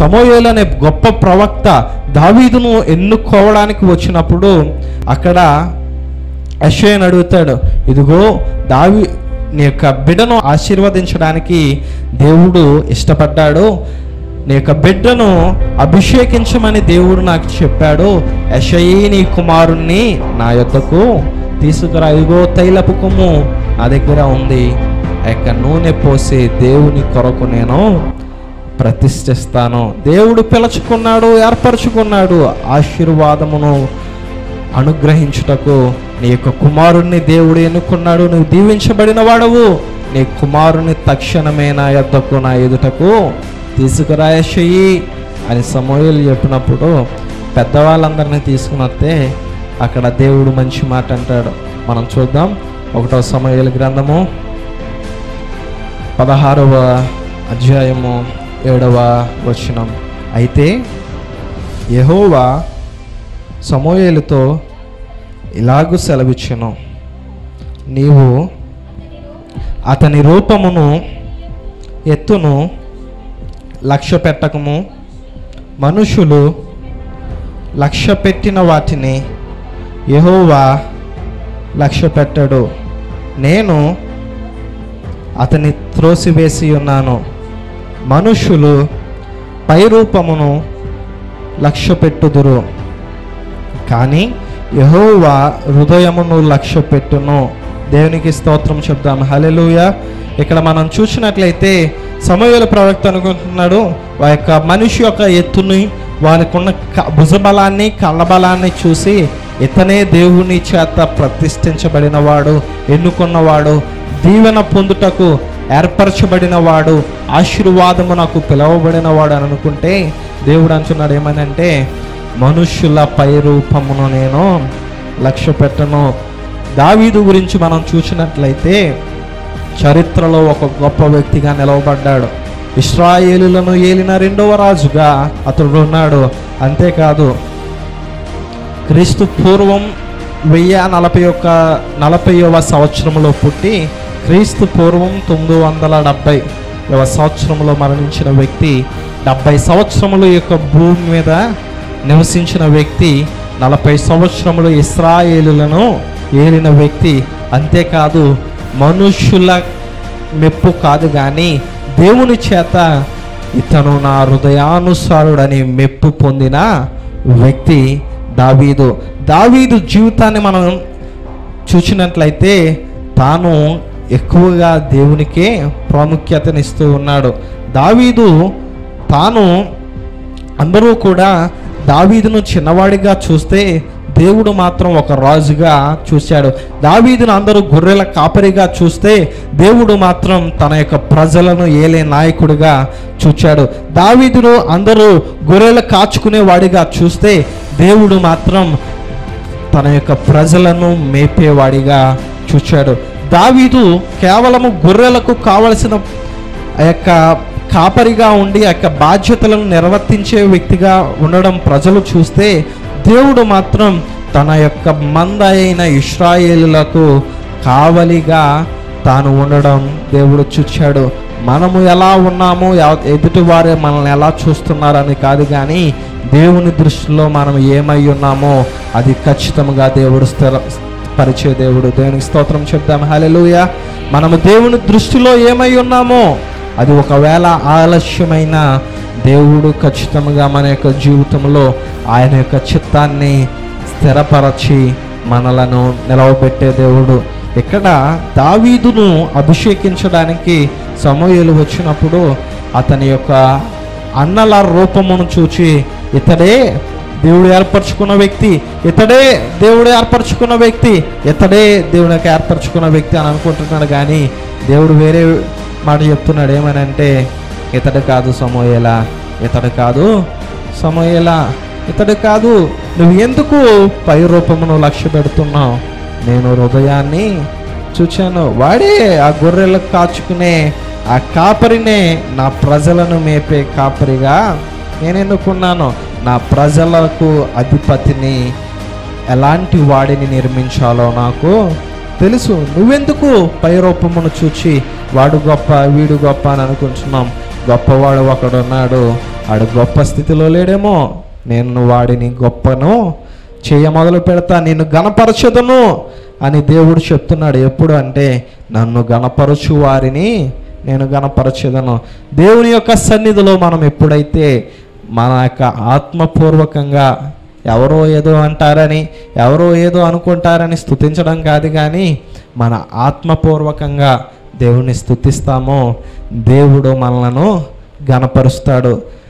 సమోయేలు అనే గొప్ప ప్రవక్త దావీదును ఎన్నుకోవడానికి వచ్చినప్పుడు అక్కడ యశ్వని అడుగుతాడు ఇదిగో దావి నీ యొక్క బిడ్డను ఆశీర్వదించడానికి దేవుడు ఇష్టపడ్డాడు నీ యొక్క బిడ్డను అభిషేకించమని దేవుడు నాకు చెప్పాడు యశయి నీ కుమారుణ్ణి నా యొద్దకు తీసుకురా ఇదిగో తైలపు కొమ్ము నా దగ్గర ఉంది ఆ యొక్క నూనె పోసి దేవుని కొరకు నేను ప్రతిష్ఠిస్తాను దేవుడు పిలుచుకున్నాడు ఏర్పరచుకున్నాడు ఆశీర్వాదమును అనుగ్రహించుటకు నీ యొక్క కుమారుణ్ణి దేవుడు ఎన్నుకున్నాడు నువ్వు దీవించబడిన వాడవు నీ కుమారుని తక్షణమే నా యొద్దకు నా ఎదుటకు తీసుకురాయశయ్యి అని సమూహలు చెప్పినప్పుడు పెద్దవాళ్ళందరినీ తీసుకుని వస్తే అక్కడ దేవుడు మంచి మాట అంటాడు మనం చూద్దాం ఒకటో సమూహల గ్రంథము పదహారవ అధ్యాయము ఏడవ వచనం అయితే యెహోవా సమూయేలుతో ఇలాగూ సెలవిచ్చును నీవు అతని రూపమును ఎత్తును లక్ష్య పెట్టకము మనుషులు లక్ష్య పెట్టిన వాటిని యెహోవా లక్ష్య పెట్టడు నేను అతని త్రోసివేసి ఉన్నాను మనుషులు పై రూపమును లక్ష్య పెట్టుదురు కానీ యహోవా హృదయమును లక్ష్య పెట్టును దేవునికి స్తోత్రం చెప్దాం హలెలూయ ఇక్కడ మనం చూసినట్లయితే సమయాల ప్రవక్త అనుకుంటున్నాడు ఆ యొక్క మనిషి యొక్క ఎత్తుని వానికున్న క- భుజబలాన్ని కళ్ళబలాన్ని చూసి ఇతనే దేవుని చేత ప్రతిష్ఠించబడినవాడు ఎన్నుకున్నవాడు దీవెన పొందుటకు ఏర్పరచబడిన వాడు ఆశీర్వాదమునకు పిలువబడినవాడు అని అనుకుంటే దేవుడు అంటున్నాడు ఏమనంటే మనుష్యుల పై రూపమును నేను లక్ష్య పెట్టను దావీదు గురించి మనం చూసినట్లయితే చరిత్రలో ఒక గొప్ప వ్యక్తిగా నిలవబడ్డాడు ఇస్రాయేలులను ఏలిన రెండవ రాజుగా అతడు ఉన్నాడు అంతేకాదు క్రీస్తు పూర్వం వెయ్యి నలభై ఒక్క నలభైవ సంవత్సరంలో పుట్టి క్రీస్తు పూర్వం తొమ్మిది వందల డెబ్బై సంవత్సరంలో మరణించిన వ్యక్తి డెబ్బై సంవత్సరముల యొక్క భూమి మీద నివసించిన వ్యక్తి నలభై సంవత్సరములు ఇస్రాయేలులను ఏలిన వ్యక్తి అంతేకాదు మనుషుల మెప్పు కాదు కానీ దేవుని చేత ఇతను నా హృదయానుసారుడని మెప్పు పొందిన వ్యక్తి దావీదు దావీదు జీవితాన్ని మనం చూసినట్లయితే తాను ఎక్కువగా దేవునికే ప్రాముఖ్యతనిస్తూ ఉన్నాడు దావీదు తాను అందరూ కూడా దావీదును చిన్నవాడిగా చూస్తే దేవుడు మాత్రం ఒక రాజుగా చూశాడు దావీదును అందరూ గొర్రెల కాపరిగా చూస్తే దేవుడు మాత్రం తన యొక్క ప్రజలను ఏలే నాయకుడిగా చూచాడు దావీదును అందరూ గొర్రెలు కాచుకునే వాడిగా చూస్తే దేవుడు మాత్రం తన యొక్క ప్రజలను మేపేవాడిగా చూచాడు దావీదు కేవలము గొర్రెలకు కావలసిన ఆ యొక్క కాపరిగా ఉండి ఆ యొక్క బాధ్యతలను నిర్వర్తించే వ్యక్తిగా ఉండడం ప్రజలు చూస్తే దేవుడు మాత్రం తన యొక్క మంద అయిన ఇస్రాయేలులకు కావలిగా తాను ఉండడం దేవుడు చూచాడు మనము ఎలా ఉన్నామో ఎవ- ఎదుటి వారే మనల్ని ఎలా చూస్తున్నారని కాదు కానీ దేవుని దృష్టిలో మనం ఏమై ఉన్నామో అది ఖచ్చితంగా దేవుడు స్థిర పరిచే దేవుడు దేవునికి స్తోత్రం చెప్దాం హల్లెలూయ మనము దేవుని దృష్టిలో ఏమై ఉన్నామో అది ఒకవేళ ఆలస్యమైన దేవుడు ఖచ్చితంగా మన యొక్క జీవితంలో ఆయన యొక్క చిత్తాన్ని స్థిరపరచి మనలను నిలవబెట్టే దేవుడు ఇక్కడ దావీదును అభిషేకించడానికి సమూహలు వచ్చినప్పుడు అతని యొక్క అన్నల రూపమును చూచి ఇతడే దేవుడు ఏర్పరచుకున్న వ్యక్తి ఇతడే దేవుడు ఏర్పరచుకున్న వ్యక్తి ఇతడే దేవునికి ఏర్పరచుకున్న వ్యక్తి అని అనుకుంటున్నాడు కానీ దేవుడు వేరే మాట చెప్తున్నాడు ఏమనంటే ఇతడు కాదు సమోయేలా ఇతడు కాదు సమోయేలా ఇతడు కాదు నువ్వు ఎందుకు పై రూపమును లక్ష్య పెడుతున్నావు నేను హృదయాన్ని చూచాను వాడే ఆ గొర్రెలకు కాచుకునే ఆ కాపరినే నా ప్రజలను మేపే కాపరిగా నేను ఎన్నుకున్నాను నా ప్రజలకు అధిపతిని ఎలాంటి వాడిని నిర్మించాలో నాకు తెలుసు నువ్వెందుకు పై రూపమును చూచి వాడు గొప్ప వీడు గొప్ప అని అనుకుంటున్నాం గొప్పవాడు ఒకడున్నాడు ఆడు గొప్ప స్థితిలో లేడేమో నేను వాడిని గొప్పను చేయ మొదలు పెడతా నిన్ను గణపరచదును అని దేవుడు చెప్తున్నాడు ఎప్పుడు అంటే నన్ను గణపరచు వారిని నేను గణపరచదను దేవుని యొక్క సన్నిధిలో మనం ఎప్పుడైతే మన యొక్క ఆత్మపూర్వకంగా ఎవరో ఏదో అంటారని ఎవరో ఏదో అనుకుంటారని స్థుతించడం కాదు కానీ మన ఆత్మపూర్వకంగా దేవుణ్ణి స్థుతిస్తామో దేవుడు మనలను గణపరుస్తాడు